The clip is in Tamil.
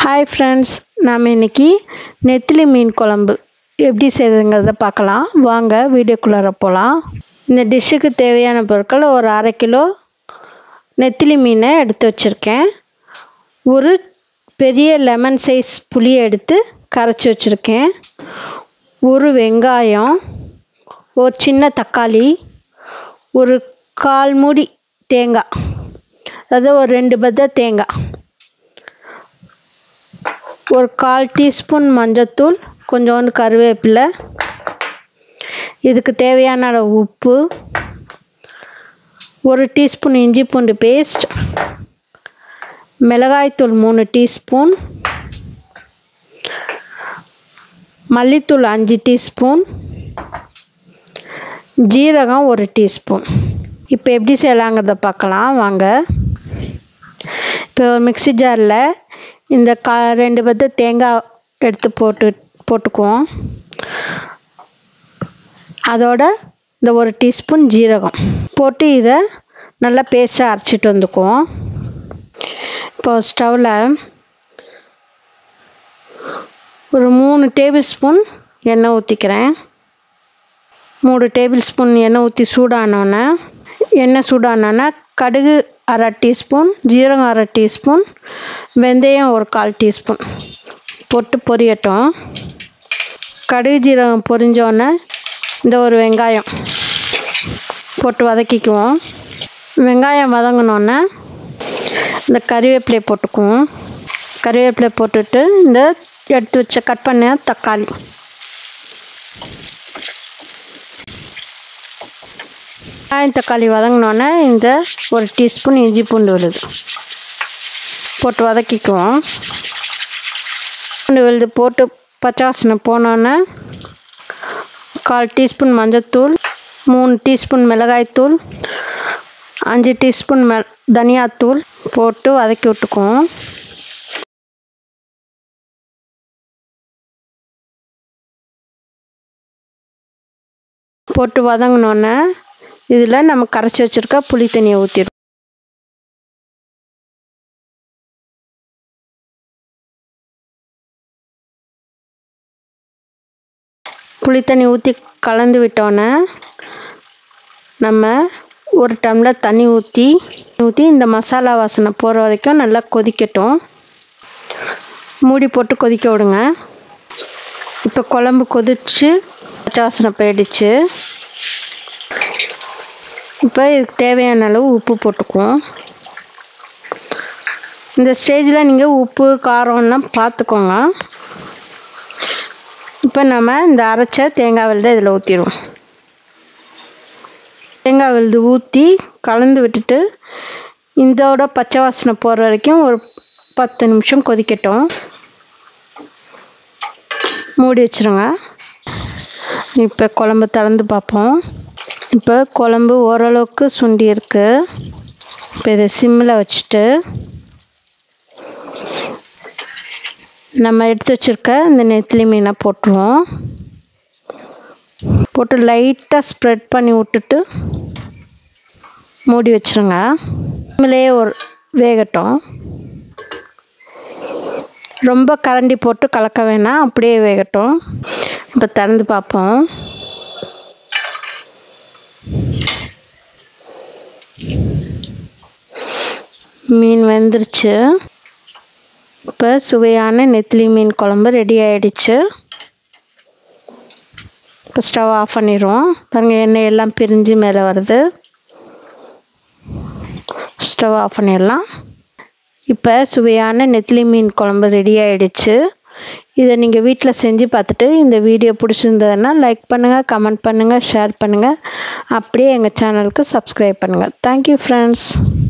ஹாய் ஃப்ரெண்ட்ஸ் நாம் இன்னைக்கு நெத்திலி மீன் குழம்பு எப்படி செய்யுதுங்கிறத பார்க்கலாம் வாங்க வீடியோக்குள்ளார போகலாம் இந்த டிஷ்ஷுக்கு தேவையான பொருட்கள் ஒரு அரை கிலோ நெத்திலி மீனை எடுத்து வச்சுருக்கேன் ஒரு பெரிய லெமன் சைஸ் புளியை எடுத்து கரைச்சி வச்சுருக்கேன் ஒரு வெங்காயம் ஒரு சின்ன தக்காளி ஒரு கால் மூடி தேங்காய் அதாவது ஒரு ரெண்டு பத்த தேங்காய் ஒரு கால் டீஸ்பூன் மஞ்சத்தூள் கொஞ்சோண்டு கருவேப்பிலை இதுக்கு தேவையான அளவு உப்பு ஒரு டீஸ்பூன் இஞ்சி பூண்டு பேஸ்ட் மிளகாய்த்தூள் மூணு டீஸ்பூன் மல்லித்தூள் அஞ்சு டீஸ்பூன் ஜீரகம் ஒரு டீஸ்பூன் இப்போ எப்படி செய்யலாங்கிறத பார்க்கலாம் வாங்க இப்போ ஒரு மிக்சி ஜாரில் இந்த கா ரெண்டு பத்து தேங்காய் எடுத்து போட்டு போட்டுக்குவோம் அதோட இந்த ஒரு டீஸ்பூன் ஜீரகம் போட்டு இதை நல்லா பேஸ்ட்டாக அரைச்சிட்டு வந்துக்குவோம் இப்போ ஸ்டவ்வில் ஒரு மூணு டேபிள் ஸ்பூன் எண்ணெய் ஊற்றிக்கிறேன் மூணு டேபிள் ஸ்பூன் எண்ணெய் ஊற்றி சூடானோன்னே எண்ணெய் சூடானோன்னா கடுகு அரை டீஸ்பூன் ஜீரகம் அரை டீஸ்பூன் வெந்தயம் ஒரு கால் டீஸ்பூன் போட்டு பொரியட்டும் கடுகு ஜீரகம் பொரிஞ்சோன்னே இந்த ஒரு வெங்காயம் போட்டு வதக்கிக்குவோம் வெங்காயம் வதங்கினோன்னே இந்த கறிவேப்பிலையை போட்டுக்குவோம் கறிவேப்பிலை போட்டுட்டு இந்த எடுத்து வச்ச கட் பண்ண தக்காளி வெங்காயம் தக்காளி வதங்கினோன்னே இந்த ஒரு டீஸ்பூன் இஞ்சி பூண்டு விழுது போட்டு வதக்கிக்குவோம் பூண்டு விழுது போட்டு பச்சை வாசனை போனோன்னே கால் டீஸ்பூன் மஞ்சத்தூள் மூணு டீஸ்பூன் மிளகாய்த்தூள் அஞ்சு டீஸ்பூன் மெ தனியாத்தூள் போட்டு வதக்கி விட்டுக்குவோம் போட்டு வதங்கினோன்னே இதில் நம்ம கரைச்சி வச்சுருக்க புளி தண்ணியை ஊற்றிடும் புளி தண்ணி ஊற்றி கலந்து விட்டோன்னே நம்ம ஒரு டம்ளர் தண்ணி ஊற்றி ஊற்றி இந்த மசாலா வாசனை போகிற வரைக்கும் நல்லா கொதிக்கட்டும் மூடி போட்டு கொதிக்க விடுங்க இப்போ குழம்பு கொதிச்சு பச்சை வாசனை போயிடுச்சு இப்போ இதுக்கு தேவையான அளவு உப்பு போட்டுக்குவோம் இந்த ஸ்டேஜில் நீங்கள் உப்பு காரம்லாம் பார்த்துக்கோங்க இப்போ நம்ம இந்த அரைச்ச தேங்காய் விழுதை இதில் ஊற்றிடுவோம் தேங்காய் விழுது ஊற்றி கலந்து விட்டுட்டு இதோட பச்சை வாசனை போகிற வரைக்கும் ஒரு பத்து நிமிஷம் கொதிக்கட்டும் மூடி வச்சுருங்க இப்போ குழம்பு திறந்து பார்ப்போம் இப்போ குழம்பு ஓரளவுக்கு சுண்டி இருக்கு இப்போ இதை சிம்மில் வச்சுட்டு நம்ம எடுத்து வச்சுருக்க இந்த நெத்திலி மீனை போட்டுருவோம் போட்டு லைட்டாக ஸ்ப்ரெட் பண்ணி விட்டுட்டு மூடி வச்சுருங்க சிம்மிலேயே ஒரு வேகட்டும் ரொம்ப கரண்டி போட்டு கலக்க வேணாம் அப்படியே வேகட்டும் இப்போ திறந்து பார்ப்போம் மீன் வெந்துருச்சு இப்போ சுவையான நெத்திலி மீன் குழம்பு ரெடி ஆயிடுச்சு இப்போ ஸ்டவ் ஆஃப் பண்ணிடுவோம் பாருங்கள் எண்ணெய் எல்லாம் பிரிஞ்சு மேலே வருது ஸ்டவ் ஆஃப் பண்ணிடலாம் இப்போ சுவையான நெத்திலி மீன் குழம்பு ரெடி ஆயிடுச்சு இதை நீங்கள் வீட்டில் செஞ்சு பார்த்துட்டு இந்த வீடியோ பிடிச்சிருந்ததுன்னா லைக் பண்ணுங்கள் கமெண்ட் பண்ணுங்கள் ஷேர் பண்ணுங்கள் அப்படியே எங்கள் சேனலுக்கு சப்ஸ்கிரைப் பண்ணுங்கள் தேங்க்யூ ஃப்ரெண்ட்ஸ்